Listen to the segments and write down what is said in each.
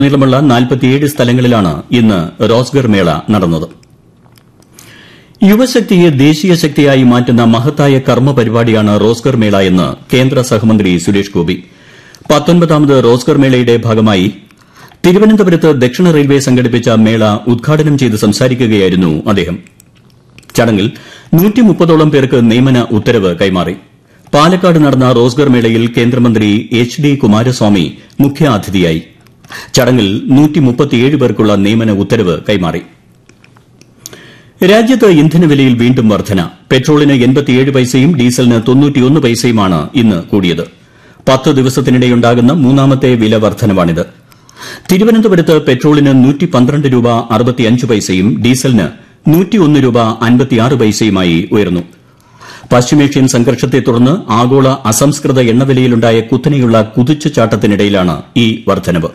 നീളമുള്ള നാൽപ്പത്തിയേഴ് സ്ഥലങ്ങളിലാണ് ഇന്ന് റോസ്ഗർ മേള നടന്നത് യുവശക്തിയെ ദേശീയ ശക്തിയായി മാറ്റുന്ന മഹത്തായ കർമ്മ പരിപാടിയാണ് റോസ്ഗർ മേള എന്ന് കേന്ദ്ര സഹമന്ത്രി സുരേഷ് ഗോപി പത്തൊൻപതാമത് റോസ്ഗർ മേളയുടെ ഭാഗമായി തിരുവനന്തപുരത്ത് ദക്ഷിണ റെയിൽവേ സംഘടിപ്പിച്ച മേള ഉദ്ഘാടനം ചെയ്ത് സംസാരിക്കുകയായിരുന്നു അദ്ദേഹം ചടങ്ങിൽ നൂറ്റിമുപ്പതോളം പേർക്ക് നിയമന ഉത്തരവ് കൈമാറി പാലക്കാട് നടന്ന റോസ്ഗർ മേളയിൽ കേന്ദ്രമന്ത്രി എച്ച് ഡി കുമാരസ്വാമി മുഖ്യാതിഥിയായി ചടങ്ങിൽ നൂറ്റിമുപ്പത്തിയേഴ് പേർക്കുള്ള നിയമന ഉത്തരവ് കൈമാറി രാജ്യത്ത് ഇന്ധനവിലയിൽ വീണ്ടും വർധന പെട്രോളിന് എൺപത്തിയേഴ് പൈസയും ഡീസലിന് തൊണ്ണൂറ്റിയൊന്ന് പൈസയുമാണ് ഇന്ന് കൂടിയത് പത്ത് ദിവസത്തിനിടെയുണ്ടാകുന്ന മൂന്നാമത്തെ വില വർധനവാണിത് തിരുവനന്തപുരത്ത് പെട്രോളിന് നൂറ്റി പന്ത്രണ്ട് രൂപ അറുപത്തിയഞ്ച് പൈസയും ഡീസലിന് നൂറ്റിയൊന്ന് രൂപ അൻപത്തിയാറ് പൈസയുമായി ഉയർന്നു പശ്ചിമേഷ്യൻ സംഘർഷത്തെ തുടർന്ന് ആഗോള അസംസ്കൃത എണ്ണവിലയിലുണ്ടായ കുത്തനെയുള്ള കുതിച്ചുചാട്ടത്തിനിടയിലാണ് ഈ വർധനവ്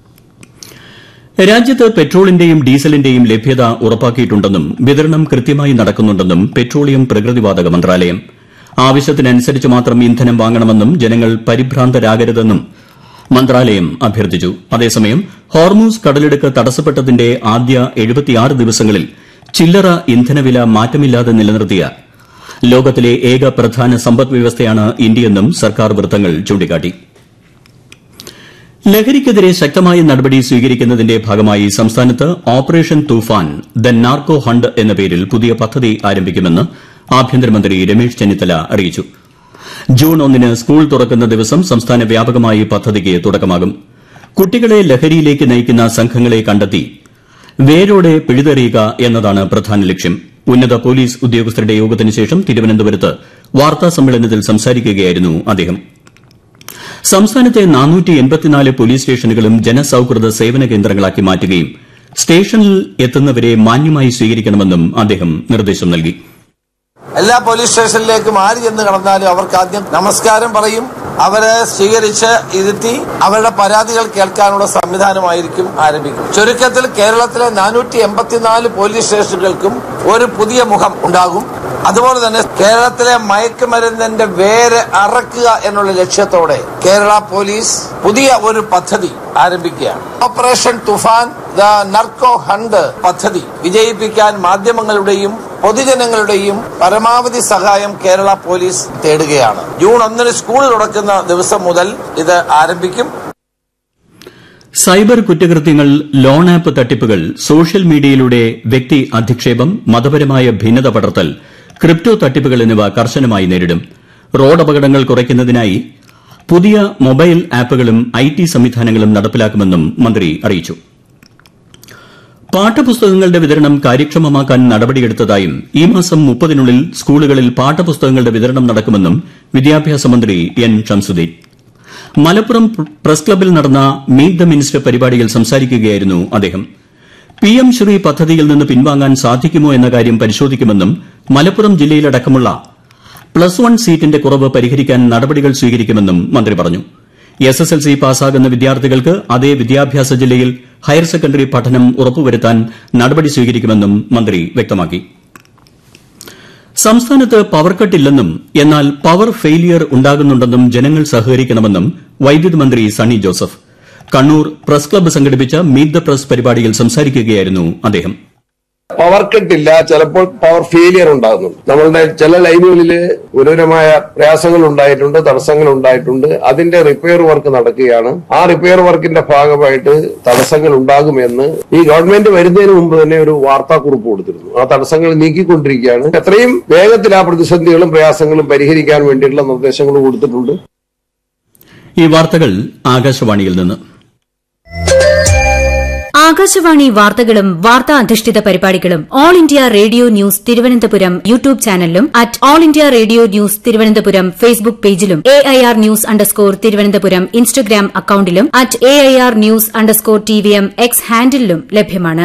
രാജ്യത്ത് പെട്രോളിന്റെയും ഡീസലിന്റെയും ലഭ്യത ഉറപ്പാക്കിയിട്ടുണ്ടെന്നും വിതരണം കൃത്യമായി നടക്കുന്നുണ്ടെന്നും പെട്രോളിയം പ്രകൃതിവാതക മന്ത്രാലയം ആവശ്യത്തിനനുസരിച്ച് മാത്രം ഇന്ധനം വാങ്ങണമെന്നും ജനങ്ങൾ പരിഭ്രാന്തരാകരുതെന്നും മന്ത്രാലയം അഭ്യർത്ഥിച്ചു അതേസമയം ഹോർമൂസ് കടലിടുക്ക് തടസ്സപ്പെട്ടതിന്റെ ആദ്യ ദിവസങ്ങളിൽ ചില്ലറ ഇന്ധനവില മാറ്റമില്ലാതെ നിലനിർത്തിയ ലോകത്തിലെ ഏക പ്രധാന സമ്പദ് വ്യവസ്ഥയാണ് ഇന്ത്യയെന്നും സർക്കാർ വൃത്തങ്ങൾ ചൂണ്ടിക്കാട്ടി ലഹരിക്കെതിരെ ശക്തമായ നടപടി സ്വീകരിക്കുന്നതിന്റെ ഭാഗമായി സംസ്ഥാനത്ത് ഓപ്പറേഷൻ തൂഫാൻ ദ നാർക്കോ ഹണ്ട് എന്ന പേരിൽ പുതിയ പദ്ധതി ആരംഭിക്കുമെന്ന് ആഭ്യന്തരമന്ത്രി രമേശ് ചെന്നിത്തല അറിയിച്ചു ജൂൺ ഒന്നിന് സ്കൂൾ തുറക്കുന്ന ദിവസം സംസ്ഥാന വ്യാപകമായി പദ്ധതിക്ക് തുടക്കമാകും കുട്ടികളെ ലഹരിയിലേക്ക് നയിക്കുന്ന സംഘങ്ങളെ കണ്ടെത്തി വേരോടെ പിഴുതെറിയുക എന്നതാണ് പ്രധാന ലക്ഷ്യം ഉന്നത പോലീസ് ഉദ്യോഗസ്ഥരുടെ യോഗത്തിന് ശേഷം തിരുവനന്തപുരത്ത് വാർത്താസമ്മേളനത്തിൽ സംസാരിക്കുകയായിരുന്നു അദ്ദേഹം സംസ്ഥാനത്തെ പോലീസ് സ്റ്റേഷനുകളും ജനസൌഹൃദ സേവന കേന്ദ്രങ്ങളാക്കി മാറ്റുകയും സ്റ്റേഷനിൽ എത്തുന്നവരെ മാന്യമായി സ്വീകരിക്കണമെന്നും അദ്ദേഹം നിർദ്ദേശം നൽകി എല്ലാ പോലീസ് സ്റ്റേഷനിലേക്കും ആര് ചെന്ന് കടന്നാലും അവർക്ക് ആദ്യം നമസ്കാരം പറയും അവരെ സ്വീകരിച്ച് ഇരുത്തി അവരുടെ പരാതികൾ കേൾക്കാനുള്ള സംവിധാനമായിരിക്കും ആരംഭിക്കും ചുരുക്കത്തിൽ കേരളത്തിലെ നാനൂറ്റി എൺപത്തിനാല് പോലീസ് സ്റ്റേഷനുകൾക്കും ഒരു പുതിയ മുഖം ഉണ്ടാകും അതുപോലെ തന്നെ കേരളത്തിലെ മയക്കുമരുന്നിന്റെ വേര് അറക്കുക എന്നുള്ള ലക്ഷ്യത്തോടെ കേരള പോലീസ് പുതിയ ഒരു പദ്ധതി ആരംഭിക്കുകയാണ് ഓപ്പറേഷൻ തുഫാൻ ദ നർക്കോ ഹണ്ട് പദ്ധതി വിജയിപ്പിക്കാൻ മാധ്യമങ്ങളുടെയും പൊതുജനങ്ങളുടെയും പരമാവധി സഹായം കേരള പോലീസ് തേടുകയാണ് ജൂൺ ഒന്നിന് സ്കൂൾ തുറക്കുന്ന ദിവസം മുതൽ ഇത് ആരംഭിക്കും സൈബർ കുറ്റകൃത്യങ്ങൾ ലോൺ ആപ്പ് തട്ടിപ്പുകൾ സോഷ്യൽ മീഡിയയിലൂടെ വ്യക്തി അധിക്ഷേപം മതപരമായ ഭിന്നത പടർത്തൽ ക്രിപ്റ്റോ തട്ടിപ്പുകൾ എന്നിവ കർശനമായി നേരിടും റോഡ് അപകടങ്ങൾ കുറയ്ക്കുന്നതിനായി പുതിയ മൊബൈൽ ആപ്പുകളും ഐ ടി സംവിധാനങ്ങളും നടപ്പിലാക്കുമെന്നും മന്ത്രി അറിയിച്ചു പാഠപുസ്തകങ്ങളുടെ വിതരണം കാര്യക്ഷമമാക്കാൻ നടപടിയെടുത്തതായും ഈ മാസം മുപ്പതിനുള്ളിൽ സ്കൂളുകളിൽ പാഠപുസ്തകങ്ങളുടെ വിതരണം നടക്കുമെന്നും വിദ്യാഭ്യാസ മന്ത്രി എൻ ഷംസുദ്ദീൻ മലപ്പുറം പ്രസ് ക്ലബ്ബിൽ നടന്ന മീറ്റ് ദ മിനിസ്റ്റർ പരിപാടിയിൽ സംസാരിക്കുകയായിരുന്നു അദ്ദേഹം പി എം ശ്രീ പദ്ധതിയിൽ നിന്ന് പിൻവാങ്ങാൻ സാധിക്കുമോ എന്ന കാര്യം പരിശോധിക്കുമെന്നും മലപ്പുറം ജില്ലയിലടക്കമുള്ള പ്ലസ് വൺ സീറ്റിന്റെ കുറവ് പരിഹരിക്കാൻ നടപടികൾ സ്വീകരിക്കുമെന്നും മന്ത്രി പറഞ്ഞു എസ് എസ് എൽ സി പാസ്സാകുന്ന വിദ്യാർത്ഥികൾക്ക് അതേ വിദ്യാഭ്യാസ ജില്ലയിൽ ഹയർ സെക്കൻഡറി പഠനം ഉറപ്പുവരുത്താൻ നടപടി സ്വീകരിക്കുമെന്നും മന്ത്രി വ്യക്തമാക്കി സംസ്ഥാനത്ത് പവർ കട്ടില്ലെന്നും എന്നാൽ പവർ ഫെയിലിയർ ഉണ്ടാകുന്നുണ്ടെന്നും ജനങ്ങൾ സഹകരിക്കണമെന്നും വൈദ്യുതി മന്ത്രി സണ്ണി ജോസഫ് കണ്ണൂർ പ്രസ് ക്ലബ്ബ് സംഘടിപ്പിച്ച മീറ്റ് ദ പ്രസ് പരിപാടിയിൽ സംസാരിക്കുകയായിരുന്നു അദ്ദേഹം പവർ കട്ടില്ല ചിലപ്പോൾ പവർ ഫെയിലിയർ ഉണ്ടാകുന്നുണ്ട് നമ്മളുടെ ചില ലൈനുകളിൽ ഗുരുതരമായ പ്രയാസങ്ങൾ ഉണ്ടായിട്ടുണ്ട് തടസ്സങ്ങൾ ഉണ്ടായിട്ടുണ്ട് അതിന്റെ റിപ്പയർ വർക്ക് നടക്കുകയാണ് ആ റിപ്പയർ വർക്കിന്റെ ഭാഗമായിട്ട് തടസ്സങ്ങൾ ഉണ്ടാകുമെന്ന് ഈ ഗവൺമെന്റ് വരുന്നതിന് മുമ്പ് തന്നെ ഒരു വാർത്താക്കുറിപ്പ് കൊടുത്തിരുന്നു ആ തടസ്സങ്ങൾ നീക്കിക്കൊണ്ടിരിക്കുകയാണ് എത്രയും വേഗത്തിൽ ആ പ്രതിസന്ധികളും പ്രയാസങ്ങളും പരിഹരിക്കാൻ വേണ്ടിയിട്ടുള്ള നിർദ്ദേശങ്ങൾ കൊടുത്തിട്ടുണ്ട് ഈ വാർത്തകൾ ആകാശവാണിയിൽ നിന്ന് ആകാശവാണി വാർത്തകളും വാർത്താ അധിഷ്ഠിത പരിപാടികളും All India Radio news Thiruvananthapuram YouTube ചാനലിലും at All India Radio news Thiruvananthapuram Facebook പേജിലും A I R news underscore Thiruvananthapuram Instagram അക്കൌണ്ടിലും at A I R news underscore T V M X ഹാൻഡിലും ലഭ്യമാണ്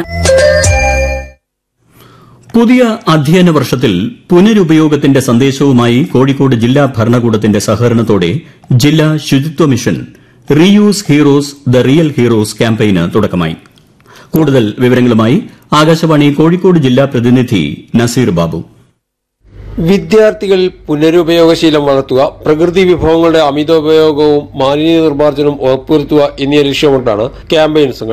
പുതിയ അധ്യയന വർഷത്തിൽ പുനരുപയോഗത്തിന്റെ സന്ദേശവുമായി കോഴിക്കോട് ജില്ലാ ഭരണകൂടത്തിന്റെ സഹകരണത്തോടെ ജില്ലാ ശുചിത്വ mission reuse heroes the real heroes ക്യാമ്പയിന് തുടക്കമായി കൂടുതൽ വിവരങ്ങളുമായി ആകാശവാണി കോഴിക്കോട് ജില്ലാ പ്രതിനിധി നസീർ ബാബു വിദ്യാർത്ഥികളിൽ പുനരുപയോഗശീലം വളർത്തുക പ്രകൃതി വിഭവങ്ങളുടെ അമിതോപയോഗവും മാലിന്യ നിർമ്മാർജ്ജനവും ഉറപ്പുവരുത്തുക എന്നീ ലക്ഷ്യമിട്ടാണ് ക്യാമ്പയിൻ സംഘടിപ്പിച്ചത്